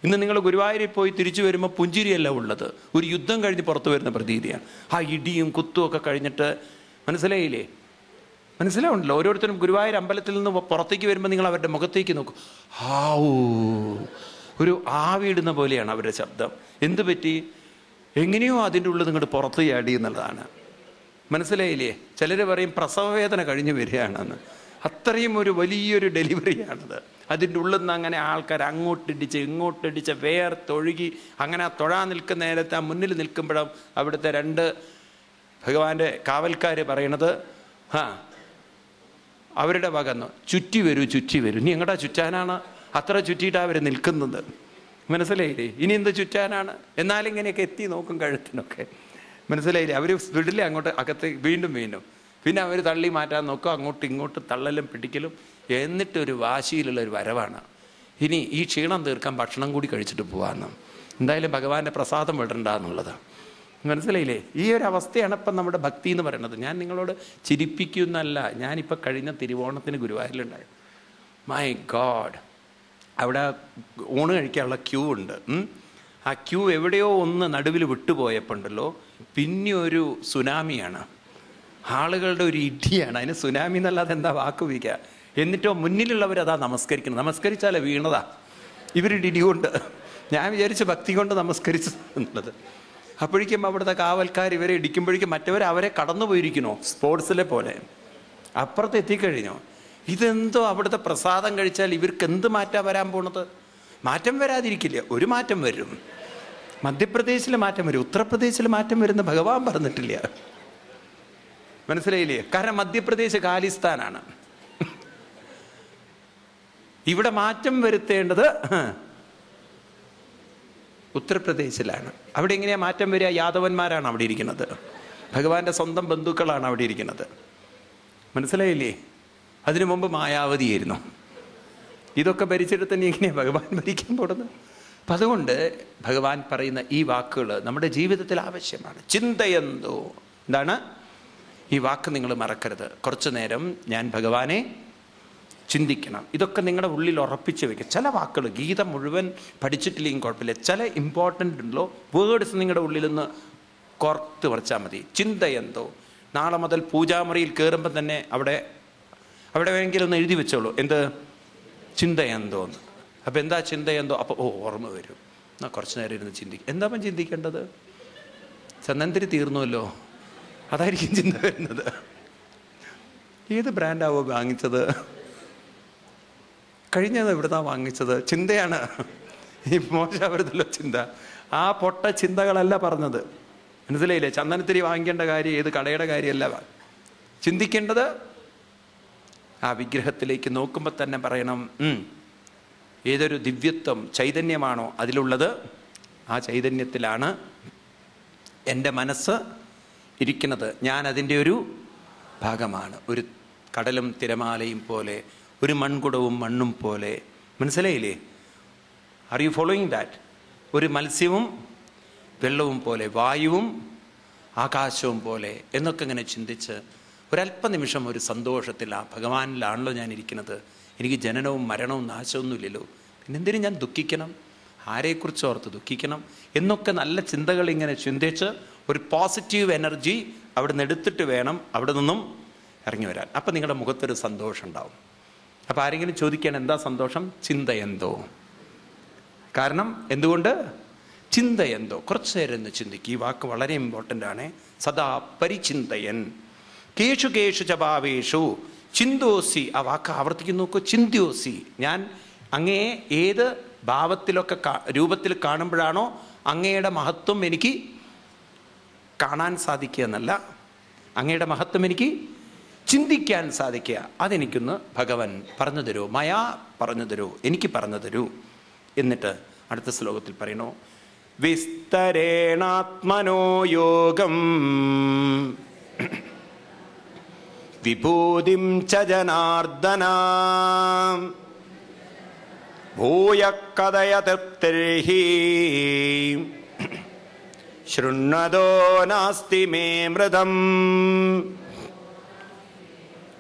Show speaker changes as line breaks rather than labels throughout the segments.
ഇന്ന് നിങ്ങൾ ഗുരുവായൂരിൽ പോയി തിരിച്ചു വരുമ്പോൾ പുഞ്ചിരിയല്ല ഉള്ളത് ഒരു യുദ്ധം കഴിഞ്ഞ് പുറത്തു വരുന്ന പ്രതീതിയാണ് ആ ഇടിയും കുത്തും ഒക്കെ കഴിഞ്ഞിട്ട് മനസ്സിലായില്ലേ മനസ്സിലാവുണ്ടല്ലോ ഓരോരുത്തരും ഗുരുവായൂർ അമ്പലത്തിൽ നിന്ന് പുറത്തേക്ക് വരുമ്പോൾ നിങ്ങൾ അവരുടെ മുഖത്തേക്ക് നോക്കും ഹാവൂ ഒരു ആവിയിടുന്ന പോലെയാണ് അവരുടെ ശബ്ദം എന്ത് പറ്റി എങ്ങനെയോ അതിൻ്റെ ഉള്ളിൽ നിങ്ങോട്ട് പുറത്ത് ചാടി എന്നുള്ളതാണ് മനസ്സിലായില്ലേ ചിലർ പറയും പ്രസവവേദന കഴിഞ്ഞ് വരികയാണെന്ന് അത്രയും ഒരു വലിയൊരു ഡെലിവറിയാണത് അതിൻ്റെ ഉള്ളിൽ നിന്ന് അങ്ങനെ ആൾക്കാർ അങ്ങോട്ടിടിച്ച് ഇങ്ങോട്ടിടിച്ച് വേർത്തൊഴുകി അങ്ങനെ ആ തൊഴാൻ നിൽക്കുന്ന നേരത്തെ ആ മുന്നിൽ നിൽക്കുമ്പോഴും അവിടുത്തെ രണ്ട് ഭഗവാന്റെ കാവൽക്കാർ പറയണത് ആ അവരുടെ വകന്ന് ചുറ്റി വരൂ ചുറ്റി വരൂ ഇനി എങ്ങടാ ചുറ്റാനാണ് അത്ര ചുറ്റിയിട്ടാണ് അവർ നിൽക്കുന്നത് മനസ്സിലായില്ലേ ഇനി എന്ത് ചുറ്റാനാണ് എന്നാലും ഇങ്ങനെയൊക്കെ എത്തി നോക്കും കഴുത്തിനൊക്കെ മനസ്സിലായില്ലേ അവർ വിടില്ല അങ്ങോട്ട് അകത്ത് വീണ്ടും വീണ്ടും പിന്നെ അവർ തള്ളി മാറ്റാൻ നോക്കും അങ്ങോട്ടും ഇങ്ങോട്ടും തള്ളലും പിടിക്കലും എന്നിട്ടൊരു വാശിയിലുള്ള ഒരു വരവാണ് ഇനി ഈ ക്ഷീണം തീർക്കാൻ ഭക്ഷണം കൂടി കഴിച്ചിട്ട് പോകാമെന്ന് എന്തായാലും ഭഗവാന്റെ പ്രസാദം വിടണ്ട എന്നുള്ളത് മനസ്സിലായില്ലേ ഈ ഒരു അവസ്ഥയാണ് ഇപ്പം നമ്മുടെ ഭക്തി എന്ന് പറയുന്നത് ഞാൻ നിങ്ങളോട് ചിരിപ്പിക്കുന്നല്ല ഞാനിപ്പോൾ കഴിഞ്ഞ തിരുവോണത്തിന് ഗുരുവായൂരിലുണ്ടായിരുന്നു മൈ ഗോഡ് അവിടെ ഊണ് കഴിക്കാനുള്ള ക്യൂ ഉണ്ട് ഉം. ആ ക്യൂ എവിടെയോ ഒന്ന് നടുവിൽ വിട്ടുപോയപ്പോൾ ഉണ്ടല്ലോ പിന്നെ ഒരു സുനാമിയാണ് ആളുകളുടെ ഒരു ഇടിയാണ് അതിന് സുനാമി എന്നല്ലാതെ എന്താ വാക്ക് ഉപയോഗിക്കുക എന്നിട്ടോ മുന്നിലുള്ളവർ അതാ നമസ്കരിക്കണം നമസ്കരിച്ചാലേ വീണതാ ഇവരുടെ ഇടി കൊണ്ട് ഞാൻ വിചാരിച്ച ഭക്തി കൊണ്ട് നമസ്കരിച്ചു എന്നുള്ളത് അപ്പോഴേക്കും അവിടുത്തെ കാവൽക്കാർ ഇവരെ ഇടിക്കുമ്പോഴേക്കും മറ്റവർ അവരെ കടന്നു പോയിരിക്കണോ സ്പോർട്സിലെ പോലെ അപ്പുറത്ത് എത്തിക്കഴിഞ്ഞോ ഇതെന്തോ അവിടുത്തെ പ്രസാദം കഴിച്ചാൽ ഇവർക്ക് എന്ത് മാറ്റാ വരാൻ പോണത് മാറ്റം വരാതിരിക്കില്ല ഒരു മാറ്റം വരും മധ്യപ്രദേശിൽ മാറ്റം വരും ഉത്തർപ്രദേശിൽ മാറ്റം വരുന്ന ഭഗവാൻ പറഞ്ഞിട്ടില്ല മനസ്സിലായില്ലേ കാരണം മധ്യപ്രദേശ് ഖാലിസ്ഥാനാണ് ഇവിടെ മാറ്റം വരുത്തേണ്ടത് ഉത്തർപ്രദേശിലാണ് അവിടെ എങ്ങനെയാ മാറ്റം വരിക യാദവന്മാരാണ് അവിടെ ഇരിക്കുന്നത് ഭഗവാന്റെ സ്വന്തം ബന്ധുക്കളാണ് അവിടെ ഇരിക്കുന്നത് മനസ്സിലായില്ലേ അതിനു മുമ്പ് മായാവതിയായിരുന്നു ഇതൊക്കെ ഭരിച്ചിട്ട് തന്നെ എങ്ങനെയാ ഭഗവാൻ ഭരിക്കാൻ പോകുന്നത് അപ്പം അതുകൊണ്ട് ഭഗവാൻ പറയുന്ന ഈ വാക്കുകൾ നമ്മുടെ ജീവിതത്തിൽ ആവശ്യമാണ് ചിന്തയെന്തോ എന്താണ് ഈ വാക്ക് നിങ്ങൾ മറക്കരുത് കുറച്ചു നേരം ഞാൻ ഭഗവാനെ ചിന്തിക്കണം ഇതൊക്കെ നിങ്ങളുടെ ഉള്ളിൽ ഉറപ്പിച്ച് വെക്കുക ചില വാക്കുകൾ ഗീത മുഴുവൻ പഠിച്ചിട്ടില്ലെങ്കിൽ കുഴപ്പമില്ല ചില ഇമ്പോർട്ടൻ്റ് ഉണ്ടല്ലോ വേർഡ്സ് നിങ്ങളുടെ ഉള്ളിൽ നിന്ന് കോർത്ത് വരച്ചാൽ മതി ചിന്ത എന്തോ നാളെ മുതൽ പൂജാമുറിയിൽ കയറുമ്പോൾ തന്നെ അവിടെ അവിടെ വേണമെങ്കിലും ഒന്ന് എഴുതി വെച്ചോളൂ എന്ത് ചിന്ത എന്തോന്ന് അപ്പം എന്താ ചിന്ത എന്തോ അപ്പോൾ ഓ ഓർമ്മ വരും എന്നാൽ കുറച്ച് നേരം ഇരുന്ന് ചിന്തിക്കും എന്താ അപ്പം ചിന്തിക്കേണ്ടത് ചന്ദനത്തിരി തീർന്നുവല്ലോ അതായിരിക്കും ചിന്ത വരുന്നത് ഏത് ബ്രാൻഡാവോ വാങ്ങിച്ചത് കഴിഞ്ഞത് എവിടുന്നാ വാങ്ങിച്ചത് ചിന്തയാണ് ഈ മോശമാവരുതല്ലോ ചിന്ത ആ പൊട്ട ചിന്തകളല്ല പറഞ്ഞത് മനസ്സിലായില്ലേ ചന്ദനത്തിരി വാങ്ങിക്കേണ്ട കാര്യം ഏത് കടയുടെ കാര്യമല്ല വാ- ചിന്തിക്കേണ്ടത് ആ വിഗ്രഹത്തിലേക്ക് നോക്കുമ്പോൾ തന്നെ പറയണം ഉം, ഏതൊരു ദിവ്യത്വം ചൈതന്യമാണോ അതിലുള്ളത് ആ ചൈതന്യത്തിലാണ് എൻ്റെ മനസ്സ് ഇരിക്കുന്നത് ഞാൻ അതിൻ്റെ ഒരു ഭാഗമാണ് ഒരു കടലും തിരമാലയും പോലെ ഒരു മൺകുടവും മണ്ണും പോലെ മനസ്സിലായില്ലേ ആർ യു ഫോളോയിങ് ദാറ്റ് ഒരു മത്സ്യവും വെള്ളവും പോലെ വായുവും ആകാശവും പോലെ എന്നൊക്കെ ഇങ്ങനെ ചിന്തിച്ച് ഒരല്പനിമിഷം ഒരു സന്തോഷത്തിൽ ആ ഭഗവാനിലാണല്ലോ ഞാൻ ഇരിക്കുന്നത് എനിക്ക് ജനനവും മരണവും നാശമൊന്നും ഇല്ലല്ലോ പിന്നെന്തിനും ഞാൻ ദുഃഖിക്കണം ആരെക്കുറിച്ച് ഓർത്ത് ദുഃഖിക്കണം എന്നൊക്കെ നല്ല ചിന്തകൾ ഇങ്ങനെ ചിന്തിച്ച് ഒരു പോസിറ്റീവ് എനർജി അവിടെ നിന്ന് എടുത്തിട്ട് വേണം അവിടെ നിന്നും ഇറങ്ങി വരാൻ അപ്പം നിങ്ങളുടെ മുഖത്തൊരു സന്തോഷം ഉണ്ടാവും അപ്പം ആരെങ്കിലും ചോദിക്കാൻ എന്താ സന്തോഷം ചിന്ത എന്തോ കാരണം എന്തുകൊണ്ട് ചിന്ത എന്തോ കുറച്ചു നേരം ഒന്ന് ചിന്തിക്കുക ഈ വാക്ക് വളരെ ഇമ്പോർട്ടൻ്റ് ആണ് സദാ പരിചിന്തയൻ കേഷു കേഷു ചഭാവേഷു ചിന്തോസി ആ വാക്ക് ആവർത്തിക്കുന്നു നോക്കൂ ചിന്തിയോസി ഞാൻ അങ്ങയെ ഏത് ഭാവത്തിലൊക്കെ കാ- രൂപത്തിൽ കാണുമ്പോഴാണോ അങ്ങയുടെ മഹത്വം എനിക്ക് കാണാൻ സാധിക്കുക എന്നല്ല അങ്ങയുടെ മഹത്വം എനിക്ക് ചിന്തിക്കാൻ സാധിക്കുക അതെനിക്കൊന്ന് ഭഗവൻ പറഞ്ഞു തരൂ മയാ പറഞ്ഞു തരൂ എനിക്ക് പറഞ്ഞു തരൂ എന്നിട്ട് അടുത്ത ശ്ലോകത്തിൽ പറയണു വിസ്തരേണാത്മനോ യോഗം വിഭൂതിം ച ജനാർദ്ദന ഭൂയ കഥയ തൃപ്തിർഹി ശൃണ്വതോ നാസ്തി മേ മൃതം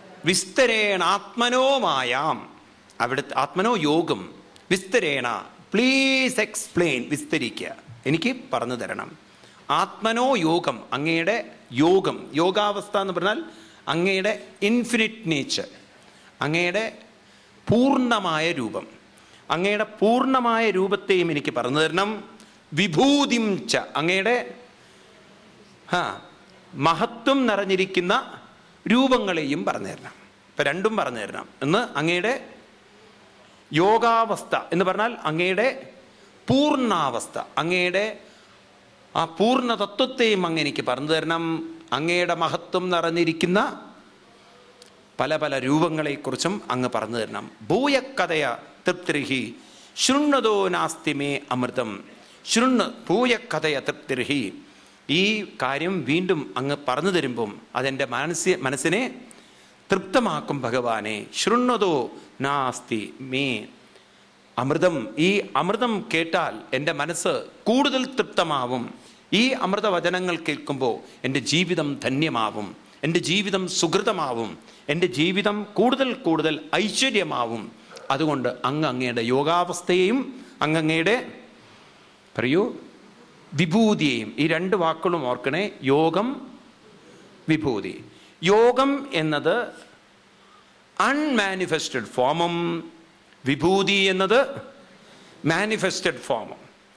വിസ്തരേണ ആത്മനോ മായാം അവിടുത്തെ ആത്മനോ യോഗം വിസ്തരേണ പ്ലീസ് എക്സ്പ്ലെയിൻ വിസ്തരിക്കുക എനിക്ക് പറഞ്ഞു തരണം ആത്മനോ യോഗം അങ്ങയുടെ യോഗം യോഗാവസ്ഥ എന്ന് പറഞ്ഞാൽ അങ്ങയുടെ ഇൻഫിനിറ്റ് നേച്ചർ അങ്ങയുടെ പൂർണ്ണമായ രൂപം അങ്ങയുടെ പൂർണ്ണമായ രൂപത്തെയും എനിക്ക് പറഞ്ഞു തരണം വിഭൂതിം ച അങ്ങയുടെ ആ മഹത്വം നിറഞ്ഞിരിക്കുന്ന രൂപങ്ങളെയും പറഞ്ഞു തരണം ഇപ്പം രണ്ടും പറഞ്ഞു തരണം എന്ന് അങ്ങയുടെ യോഗാവസ്ഥ എന്ന് പറഞ്ഞാൽ അങ്ങയുടെ പൂർണ്ണാവസ്ഥ അങ്ങയുടെ ആ പൂർണ്ണ തത്വത്തെയും അങ്ങ് എനിക്ക് പറഞ്ഞു തരണം അങ്ങയുടെ മഹത്വം നിറഞ്ഞിരിക്കുന്ന പല പല രൂപങ്ങളെക്കുറിച്ചും അങ്ങ് പറഞ്ഞു തരണം ഭൂയക്കഥയ തൃപ്തിർഹി ശൃണ്ണതോ നാസ്തി മേ അമൃതം ശൃണ്ണ് ഭൂയക്കഥയ തൃപ്തിർഹി ഈ കാര്യം വീണ്ടും അങ്ങ് പറഞ്ഞു തരുമ്പം അതെൻ്റെ മനസ്സി മനസ്സിനെ തൃപ്തമാക്കും ഭഗവാനെ ശൃണ്ണതോ നാസ്തി മേ അമൃതം ഈ അമൃതം കേട്ടാൽ എൻ്റെ മനസ്സ് കൂടുതൽ തൃപ്തമാവും ഈ അമൃത വചനങ്ങൾ കേൾക്കുമ്പോൾ എൻ്റെ ജീവിതം ധന്യമാവും എൻ്റെ ജീവിതം സുഹൃതമാവും എൻ്റെ ജീവിതം കൂടുതൽ കൂടുതൽ ഐശ്വര്യമാവും അതുകൊണ്ട് അങ്ങ് അങ്ങയുടെ യോഗാവസ്ഥയെയും അങ്ങങ്ങയുടെ പറയൂ വിഭൂതിയെയും ഈ രണ്ട് വാക്കുകളും ഓർക്കണേ യോഗം വിഭൂതി യോഗം എന്നത് അൺമാനിഫെസ്റ്റഡ് ഫോമും വിഭൂതി എന്നത് മാനിഫെസ്റ്റഡ് ഫോമും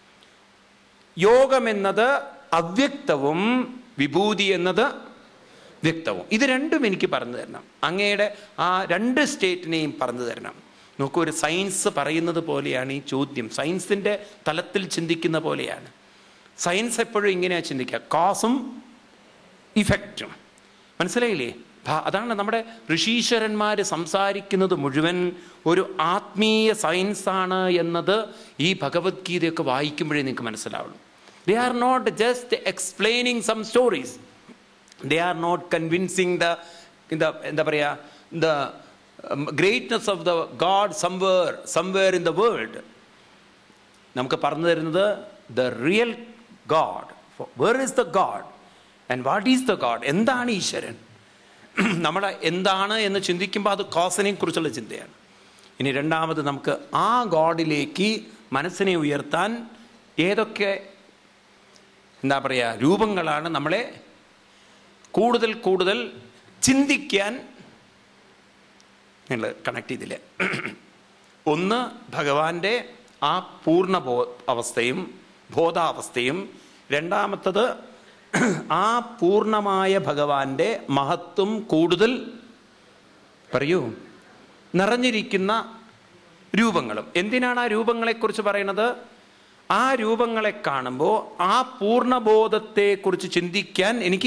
യോഗം എന്നത് അവ്യക്തവും വിഭൂതി എന്നത് വ്യക്തവും ഇത് രണ്ടും എനിക്ക് പറഞ്ഞു തരണം അങ്ങയുടെ ആ രണ്ട് സ്റ്റേറ്റിനെയും പറഞ്ഞു തരണം നോക്കൂ ഒരു സയൻസ് പറയുന്നത് പോലെയാണ് ഈ ചോദ്യം സയൻസിൻ്റെ തലത്തിൽ ചിന്തിക്കുന്ന പോലെയാണ് സയൻസ് എപ്പോഴും ഇങ്ങനെയാണ് ചിന്തിക്കുക കോസും ഇഫക്റ്റും മനസ്സിലായില്ലേ ഭ- അതാണ് നമ്മുടെ ഋഷീശ്വരന്മാർ സംസാരിക്കുന്നത് മുഴുവൻ ഒരു ആത്മീയ സയൻസാണ് എന്നത് ഈ ഭഗവത്ഗീതയൊക്കെ വായിക്കുമ്പോഴേ നിങ്ങൾക്ക് മനസ്സിലാവുള്ളൂ they are not just explaining some stories they are not convincing the the എന്താ പറയുക the greatness of the God somewhere somewhere in the world നമുക്ക് പറഞ്ഞു തരുന്നത് the real God where is the God and what is the God എന്താണ് ഈശ്വരൻ നമ്മൾ എന്താണ് എന്ന് ചിന്തിക്കുമ്പോൾ അത് കോസിനെ കുറിച്ചുള്ള ചിന്തയാണ് ഇനി രണ്ടാമത് നമുക്ക് ആ ഗോഡിലേക്ക് മനസ്സിനെ ഉയർത്താൻ ഏതൊക്കെ എന്താ പറയുക രൂപങ്ങളാണ് നമ്മളെ കൂടുതൽ കൂടുതൽ ചിന്തിക്കാൻ നിങ്ങൾ കണക്ട് ചെയ്തില്ല ഒന്ന് ഭഗവാന്റെ ആ പൂർണ്ണ ബോ അവസ്ഥയും ബോധാവസ്ഥയും രണ്ടാമത്തത് ആ പൂർണ്ണമായ ഭഗവാന്റെ മഹത്വം കൂടുതൽ പറയൂ നിറഞ്ഞിരിക്കുന്ന രൂപങ്ങളും എന്തിനാണ് ആ രൂപങ്ങളെക്കുറിച്ച് പറയുന്നത് ആ രൂപങ്ങളെ കാണുമ്പോൾ ആ പൂർണ്ണബോധത്തെക്കുറിച്ച് ചിന്തിക്കാൻ എനിക്ക്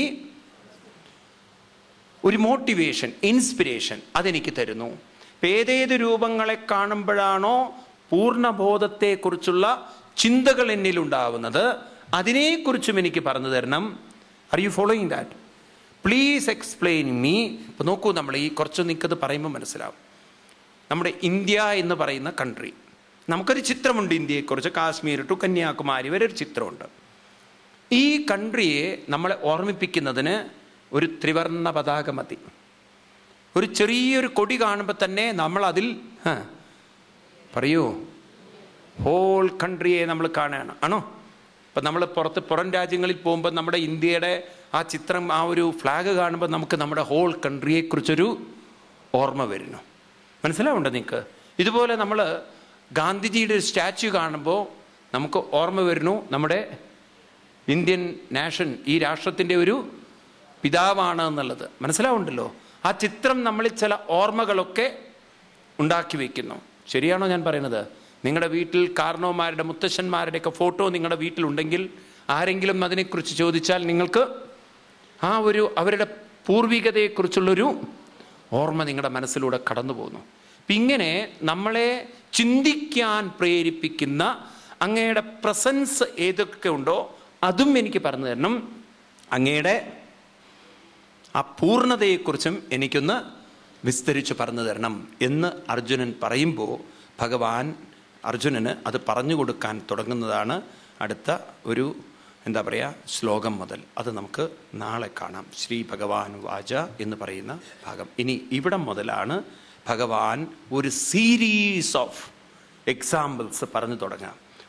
ഒരു മോട്ടിവേഷൻ ഇൻസ്പിരേഷൻ അതെനിക്ക് തരുന്നു ഇപ്പം ഏതേത് രൂപങ്ങളെ കാണുമ്പോഴാണോ പൂർണ്ണബോധത്തെക്കുറിച്ചുള്ള ചിന്തകൾ എന്നിലുണ്ടാവുന്നത് അതിനെക്കുറിച്ചും എനിക്ക് പറഞ്ഞു തരണം are you following that please explain me ഇപ്പം നോക്കൂ നമ്മൾ ഈ കുറച്ച് നിൽക്കത് പറയുമ്പോൾ മനസ്സിലാവും നമ്മുടെ ഇന്ത്യ എന്ന് പറയുന്ന കൺട്രി നമുക്കൊരു ചിത്രമുണ്ട് ഇന്ത്യയെക്കുറിച്ച് കാശ്മീർ ടു കന്യാകുമാരി വരെ ഒരു ചിത്രമുണ്ട് ഈ കൺട്രിയെ നമ്മളെ ഓർമ്മിപ്പിക്കുന്നതിന് ഒരു ത്രിവർണ്ണ പതാക മതി ഒരു ചെറിയൊരു കൊടി കാണുമ്പോൾ തന്നെ നമ്മൾ അതിൽ ഹ, പറയൂ ഹോൾ കൺട്രിയെ നമ്മൾ കാണുകയാണ് ആണോ ഇപ്പം നമ്മൾ പുറത്ത് പുറം രാജ്യങ്ങളിൽ പോകുമ്പോൾ നമ്മുടെ ഇന്ത്യയുടെ ആ ചിത്രം ആ ഒരു ഫ്ലാഗ് കാണുമ്പോൾ നമുക്ക് നമ്മുടെ ഹോൾ കൺട്രിയെക്കുറിച്ചൊരു ഓർമ്മ വരുന്നു മനസ്സിലാവുണ്ടോ നിങ്ങൾക്ക് ഇതുപോലെ നമ്മൾ ഗാന്ധിജിയുടെ ഒരു സ്റ്റാച്യു കാണുമ്പോൾ നമുക്ക് ഓർമ്മ വരുന്നു നമ്മുടെ ഇന്ത്യൻ നാഷൻ ഈ രാഷ്ട്രത്തിൻ്റെ ഒരു പിതാവാണ് എന്നുള്ളത് മനസ്സിലാവുണ്ടല്ലോ ആ ചിത്രം നമ്മളിൽ ചില ഓർമ്മകളൊക്കെ ഉണ്ടാക്കി വയ്ക്കുന്നു ശരിയാണോ ഞാൻ പറയുന്നത് നിങ്ങളുടെ വീട്ടിൽ കാരണവന്മാരുടെ മുത്തശ്ശന്മാരുടെയൊക്കെ ഫോട്ടോ നിങ്ങളുടെ വീട്ടിലുണ്ടെങ്കിൽ ആരെങ്കിലും അതിനെക്കുറിച്ച് ചോദിച്ചാൽ നിങ്ങൾക്ക് ആ ഒരു അവരുടെ പൂർവികതയെക്കുറിച്ചുള്ളൊരു ഓർമ്മ നിങ്ങളുടെ മനസ്സിലൂടെ കടന്നു പോകുന്നു അപ്പം ഇങ്ങനെ നമ്മളെ ചിന്തിക്കാൻ പ്രേരിപ്പിക്കുന്ന അങ്ങയുടെ പ്രസൻസ് ഏതൊക്കെ ഉണ്ടോ അതും എനിക്ക് പറഞ്ഞു തരണം അങ്ങയുടെ ആ പൂർണ്ണതയെക്കുറിച്ചും എനിക്കൊന്ന് വിസ്തരിച്ച് പറഞ്ഞു തരണം എന്ന് അർജുനൻ പറയുമ്പോൾ ഭഗവാൻ അർജുനന് അത് പറഞ്ഞു കൊടുക്കാൻ തുടങ്ങുന്നതാണ് അടുത്ത ഒരു എന്താ പറയുക ശ്ലോകം മുതൽ അത് നമുക്ക് നാളെ കാണാം ശ്രീ ഭഗവാൻ വാച എന്ന് പറയുന്ന ഭാഗം ഇനി ഇവിടം മുതലാണ് ഭഗവാൻ ഒരു സീരീസ് ഓഫ് എക്സാമ്പിൾസ് പറഞ്ഞു തുടങ്ങാം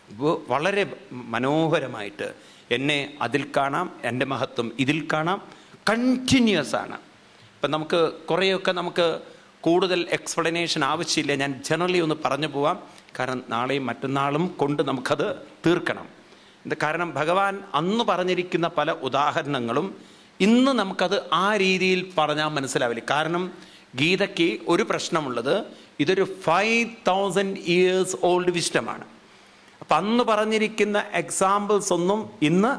വ- വളരെ മനോഹരമായിട്ട് എന്നെ അതിൽ കാണാം എൻ്റെ മഹത്വം ഇതിൽ കാണാം കണ്ടിന്യൂസ് ആണ് ഇപ്പം നമുക്ക് കുറേയൊക്കെ നമുക്ക് കൂടുതൽ എക്സ്പ്ലനേഷൻ ആവശ്യമില്ല ഞാൻ ജനറലി ഒന്ന് പറഞ്ഞു പോവാം കാരണം നാളെയും മറ്റന്നാളും കൊണ്ട് നമുക്കത് തീർക്കണം ഇത് കാരണം ഭഗവാൻ അന്ന് പറഞ്ഞിരിക്കുന്ന പല ഉദാഹരണങ്ങളും ഇന്ന് നമുക്കത് ആ രീതിയിൽ പറഞ്ഞാൽ മനസ്സിലാവില്ല കാരണം ഗീതയ്ക്ക് ഒരു പ്രശ്നമുള്ളത് ഇതൊരു ഫൈവ് തൗസൻഡ് ഇയേഴ്സ് ഓൾഡ് വിഷ്ടമാണ് അപ്പം അന്ന് പറഞ്ഞിരിക്കുന്ന എക്സാമ്പിൾസ് ഒന്നും ഇന്ന്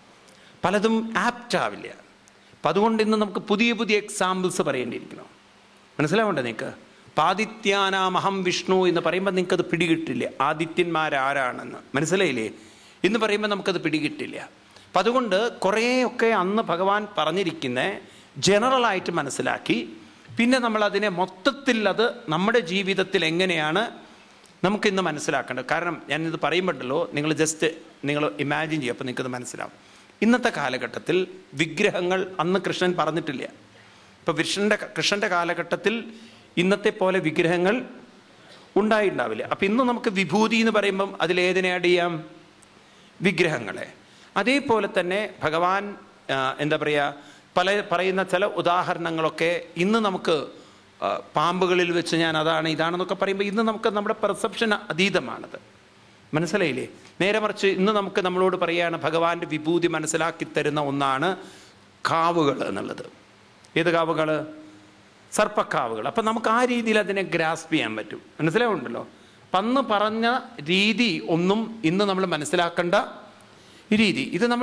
പലതും ആപ്റ്റ് ആവില്ല അപ്പം അതുകൊണ്ട് ഇന്ന് നമുക്ക് പുതിയ പുതിയ എക്സാമ്പിൾസ് പറയേണ്ടിയിരിക്കണം മനസ്സിലാവണ്ടേ നിങ്ങൾക്ക് പാദിത്യാനാമഹം വിഷ്ണു എന്ന് പറയുമ്പോൾ നിങ്ങൾക്കത് പിടികിട്ടില്ല ആദിത്യന്മാരാരാണെന്ന് മനസ്സിലായില്ലേ എന്ന് പറയുമ്പോൾ നമുക്കത് പിടികിട്ടില്ല അപ്പം അതുകൊണ്ട് കുറേയൊക്കെ അന്ന് ഭഗവാൻ പറഞ്ഞിരിക്കുന്ന ജനറലായിട്ട് മനസ്സിലാക്കി പിന്നെ നമ്മൾ അതിനെ മൊത്തത്തിൽ അത് നമ്മുടെ ജീവിതത്തിൽ എങ്ങനെയാണ് നമുക്കിന്ന് മനസ്സിലാക്കേണ്ടത് കാരണം ഞാനിത് പറയുമ്പോഴല്ലോ നിങ്ങൾ ജസ്റ്റ് നിങ്ങൾ ഇമാജിൻ ചെയ്യും അപ്പോൾ നിങ്ങൾക്കത് മനസ്സിലാവും ഇന്നത്തെ കാലഘട്ടത്തിൽ വിഗ്രഹങ്ങൾ അന്ന് കൃഷ്ണൻ പറഞ്ഞിട്ടില്ല ഇപ്പൊ കൃഷ്ണന്റെ കൃഷ്ണന്റെ കാലഘട്ടത്തിൽ ഇന്നത്തെ പോലെ വിഗ്രഹങ്ങൾ ഉണ്ടായിട്ടുണ്ടാവില്ല അപ്പൊ ഇന്ന് നമുക്ക് വിഭൂതി എന്ന് പറയുമ്പം അതിലേതിനെ ആഡ് ചെയ്യാം വിഗ്രഹങ്ങളെ അതേപോലെ തന്നെ ഭഗവാൻ ആ, എന്താ പറയുക പല പറയുന്ന ചില ഉദാഹരണങ്ങളൊക്കെ ഇന്ന് നമുക്ക് ആ, പാമ്പുകളിൽ വെച്ച് ഞാൻ അതാണ് ഇതാണെന്നൊക്കെ പറയുമ്പോൾ ഇന്ന് നമുക്ക് നമ്മുടെ പെർസെപ്ഷൻ അതീതമാണത് മനസ്സിലായില്ലേ നേരെ മറിച്ച് ഇന്ന് നമുക്ക് നമ്മളോട് പറയുകയാണ് ഭഗവാന്റെ വിഭൂതി മനസ്സിലാക്കി തരുന്ന ഒന്നാണ് കാവുകൾ എന്നുള്ളത് ഏത് കാവുകൾ സർപ്പക്കാവുകൾ അപ്പം നമുക്ക് ആ രീതിയിൽ അതിനെ ഗ്രാസ്പ് ചെയ്യാൻ പറ്റും മനസ്സിലാവുണ്ടല്ലോ അപ്പം അന്ന് പറഞ്ഞ രീതി ഒന്നും ഇന്ന് നമ്മൾ മനസ്സിലാക്കേണ്ട രീതി ഇത് നമ്മൾ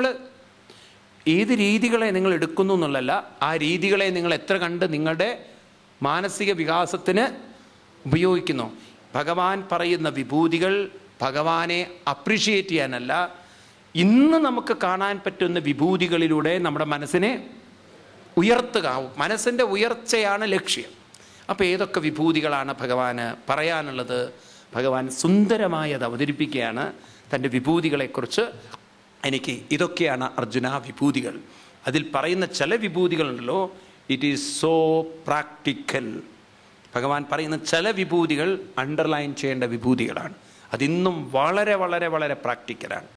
ഏത് രീതികളെ നിങ്ങൾ എടുക്കുന്നു എന്നുള്ളതല്ല ആ രീതികളെ നിങ്ങൾ എത്ര കണ്ട് നിങ്ങളുടെ മാനസിക വികാസത്തിന് ഉപയോഗിക്കുന്നു ഭഗവാൻ പറയുന്ന വിഭൂതികൾ ഭഗവാനെ അപ്രീഷിയേറ്റ് ചെയ്യാനല്ല ഇന്ന് നമുക്ക് കാണാൻ പറ്റുന്ന വിഭൂതികളിലൂടെ നമ്മുടെ മനസ്സിനെ ഉയർത്തുക മനസ്സിൻ്റെ ഉയർച്ചയാണ് ലക്ഷ്യം അപ്പോൾ ഏതൊക്കെ വിഭൂതികളാണ് ഭഗവാന് പറയാനുള്ളത് ഭഗവാൻ സുന്ദരമായി അത് അവതരിപ്പിക്കുകയാണ് തൻ്റെ വിഭൂതികളെക്കുറിച്ച് എനിക്ക് ഇതൊക്കെയാണ് അർജുന വിഭൂതികൾ അതിൽ പറയുന്ന ചില വിഭൂതികളുണ്ടല്ലോ ഇറ്റ് ഈസ് സോ പ്രാക്ടിക്കൽ ഭഗവാൻ പറയുന്ന ചില വിഭൂതികൾ അണ്ടർലൈൻ ചെയ്യേണ്ട വിഭൂതികളാണ് അതിന്നും വളരെ വളരെ വളരെ പ്രാക്ടിക്കലാണ്